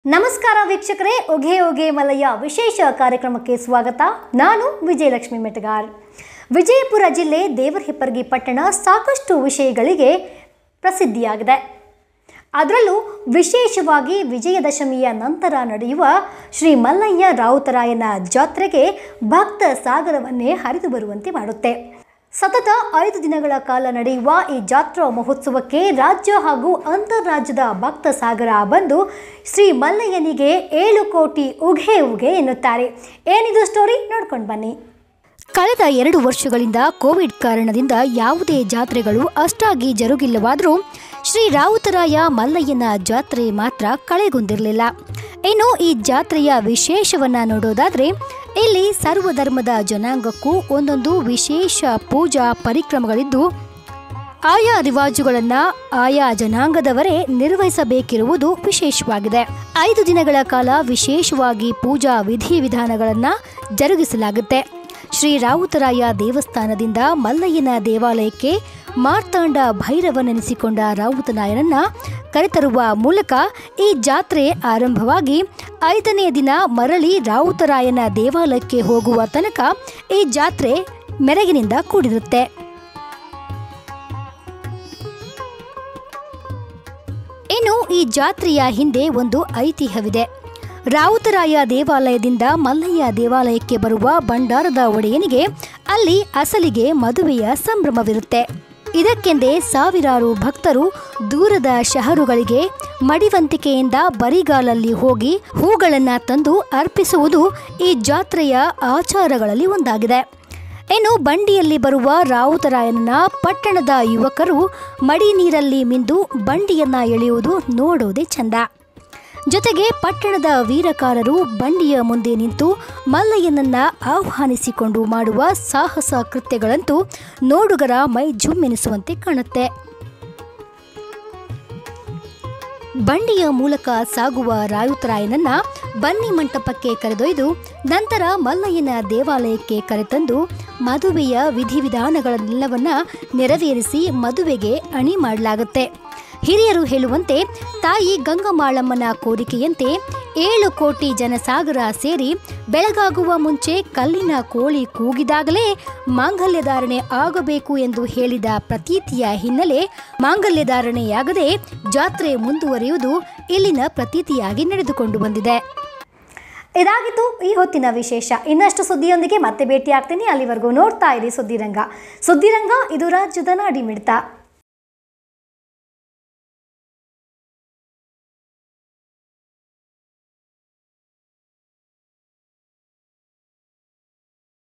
ನಮಸ್ಕಾರ ವೀಕ್ಷಕರೇ ಒಗೆ ಒಗೆ ಮಲಯ್ಯ ವಿಶೇಷ ಕಾರ್ಯಕ್ರಮಕ್ಕೆ ಸ್ವಾಗತ ನಾನು ವಿಜಯಲಕ್ಷ್ಮಿ ಮೆಟಗಾರ್ ವಿಜಯಪುರ ಜಿಲ್ಲೆ ದೇವರಹಿಪ್ಪರಗಿ ಪಟ್ಟಣ ಸಾಕಷ್ಟು ವಿಷಯಗಳಿಗೆ ಪ್ರಸಿದ್ಧಿಯಾಗಿದೆ ಅದರಲ್ಲೂ ವಿಶೇಷವಾಗಿ ವಿಜಯದಶಮಿಯ ನಂತರ ನಡೆಯುವ ಶ್ರೀ ಮಲ್ಲಯ್ಯ ರಾವುತರಾಯನ ಜಾತ್ರೆಗೆ ಭಕ್ತ ಸಾಗರವನ್ನೇ ಹರಿದು ಬರುವಂತೆ ಮಾಡುತ್ತೆ ಸತತ ಐದು ದಿನಗಳ ಕಾಲ ನಡೆಯುವ ಈ ಜಾತ್ರಾ ಮಹೋತ್ಸವಕ್ಕೆ ರಾಜ್ಯ ಹಾಗೂ ಅಂತಾರಾಜ್ಯದ ಭಕ್ತ ಸಾಗರ ಬಂದು ಶ್ರೀ ಮಲ್ಲಯ್ಯನಿಗೆ ಏಳು ಕೋಟಿ ಉಘೆ ಉಘೆ ಎನ್ನುತ್ತಾರೆ ಏನಿದು ಸ್ಟೋರಿ ನೋಡ್ಕೊಂಡು ಬನ್ನಿ ಕಳೆದ ಎರಡು ವರ್ಷಗಳಿಂದ ಕೋವಿಡ್ ಕಾರಣದಿಂದ ಯಾವುದೇ ಜಾತ್ರೆಗಳು ಅಷ್ಟಾಗಿ ಜರುಗಿಲ್ಲವಾದರೂ ಶ್ರೀ ರಾವುತರಾಯ ಮಲ್ಲಯ್ಯನ ಜಾತ್ರೆ ಮಾತ್ರ ಕಳೆಗುಂದಿರಲಿಲ್ಲ ಇನ್ನು ಈ ಜಾತ್ರೆಯ ವಿಶೇಷವನ್ನ ನೋಡೋದಾದ್ರೆ ಇಲ್ಲಿ ಸರ್ವಧರ್ಮದ ಜನಾಂಗಕ್ಕೂ ಒಂದೊಂದು ವಿಶೇಷ ಪೂಜಾ ಪರಿಕ್ರಮಗಳಿದ್ದು ಆಯಾ ರಿವಾಜುಗಳನ್ನು ಆಯಾ ಜನಾಂಗದವರೇ ನಿರ್ವಹಿಸಬೇಕಿರುವುದು ವಿಶೇಷವಾಗಿದೆ ಐದು ದಿನಗಳ ಕಾಲ ವಿಶೇಷವಾಗಿ ಪೂಜಾ ವಿಧಿವಿಧಾನಗಳನ್ನು ಜರುಗಿಸಲಾಗುತ್ತೆ ಶ್ರೀ ರಾವುತರಾಯ ದೇವಸ್ಥಾನದಿಂದ ಮಲ್ಲಯ್ಯನ ದೇವಾಲಯಕ್ಕೆ ಮಾರ್ತಾಂಡ ಭೈರವನೆನಿಸಿಕೊಂಡ ರಾವುತನಾಯನನ್ನ ಕರೆತರುವ ಮೂಲಕ ಈ ಜಾತ್ರೆ ಆರಂಭವಾಗಿ ಐದನೇ ದಿನ ಮರಳಿ ರಾವುತರಾಯನ ದೇವಾಲಯಕ್ಕೆ ಹೋಗುವ ತನಕ ಈ ಜಾತ್ರೆ ಮೆರಗಿನಿಂದ ಕೂಡಿರುತ್ತೆ ಇನ್ನು ಈ ಜಾತ್ರೆಯ ಹಿಂದೆ ಒಂದು ಐತಿಹ್ಯವಿದೆ ರಾವುತರಾಯ ದೇವಾಲಯದಿಂದ ಮಲ್ಲಯ್ಯ ದೇವಾಲಯಕ್ಕೆ ಬರುವ ಭಂಡಾರದ ಒಡೆಯನಿಗೆ ಅಲ್ಲಿ ಅಸಲಿಗೆ ಮದುವೆಯ ಸಂಭ್ರಮವಿರುತ್ತೆ ಇದಕ್ಕೆಂದೇ ಸಾವಿರಾರು ಭಕ್ತರು ದೂರದ ಶಹರುಗಳಿಗೆ ಮಡಿವಂತಿಕೆಯಿಂದ ಬರಿಗಾಲಲ್ಲಿ ಹೋಗಿ ಹೂಗಳನ್ನು ತಂದು ಅರ್ಪಿಸುವುದು ಈ ಜಾತ್ರೆಯ ಆಚಾರಗಳಲ್ಲಿ ಒಂದಾಗಿದೆ ಇನ್ನು ಬಂಡಿಯಲ್ಲಿ ಬರುವ ರಾವುತರಾಯನನ್ನ ಪಟ್ಟಣದ ಯುವಕರು ಮಡಿ ನೀರಲ್ಲಿ ಮಿಂದು ಬಂಡಿಯನ್ನ ಎಳೆಯುವುದು ನೋಡೋದೇ ಚಂದ ಜೊತೆಗೆ ಪಟ್ಟಣದ ವೀರಕಾರರು ಬಂಡಿಯ ಮುಂದೆ ನಿಂತು ಮಲ್ಲಯ್ಯನನ್ನ ಆಹ್ವಾನಿಸಿಕೊಂಡು ಮಾಡುವ ಸಾಹಸ ಕೃತ್ಯಗಳಂತೂ ನೋಡುಗರ ಮೈ ಜುಮ್ಮೆನಿಸುವಂತೆ ಕಾಣುತ್ತೆ ಬಂಡಿಯ ಮೂಲಕ ಸಾಗುವ ರಾಯುತರಾಯನನ್ನ ಬನ್ನಿ ಮಂಟಪಕ್ಕೆ ಕರೆದೊಯ್ದು ನಂತರ ಮಲ್ಲಯ್ಯನ ದೇವಾಲಯಕ್ಕೆ ಕರೆತಂದು ಮದುವೆಯ ವಿಧಿವಿಧಾನಗಳೆಲ್ಲವನ್ನ ನೆರವೇರಿಸಿ ಮದುವೆಗೆ ಅಣಿ ಮಾಡಲಾಗುತ್ತೆ ಹಿರಿಯರು ಹೇಳುವಂತೆ ತಾಯಿ ಗಂಗಮಾಳಮ್ಮನ ಕೋರಿಕೆಯಂತೆ ಏಳು ಕೋಟಿ ಜನಸಾಗರ ಸೇರಿ ಬೆಳಗಾಗುವ ಮುಂಚೆ ಕಲ್ಲಿನ ಕೋಳಿ ಕೂಗಿದಾಗಲೇ ಮಾಂಗಲ್ಯಧಾರಣೆ ಆಗಬೇಕು ಎಂದು ಹೇಳಿದ ಪ್ರತೀತಿಯ ಹಿನ್ನೆಲೆ ಮಾಂಗಲ್ಯಧಾರಣೆಯಾಗದೆ ಜಾತ್ರೆ ಮುಂದುವರಿಯುವುದು ಇಲ್ಲಿನ ಪ್ರತೀತಿಯಾಗಿ ನಡೆದುಕೊಂಡು ಬಂದಿದೆ ಇದಾಗಿತ್ತು ಈ ಹೊತ್ತಿನ ವಿಶೇಷ ಇನ್ನಷ್ಟು ಸುದ್ದಿಯೊಂದಿಗೆ ಮತ್ತೆ ಭೇಟಿ ಆಗ್ತೀನಿ ಅಲ್ಲಿವರೆಗೂ ನೋಡ್ತಾ ಇರಿ ಸುದ್ದಿರಂಗ ಸುದ್ದಿರಂಗ ಇದು ರಾಜ್ಯದ ನಾಡಿ ಮಿಡ್ತ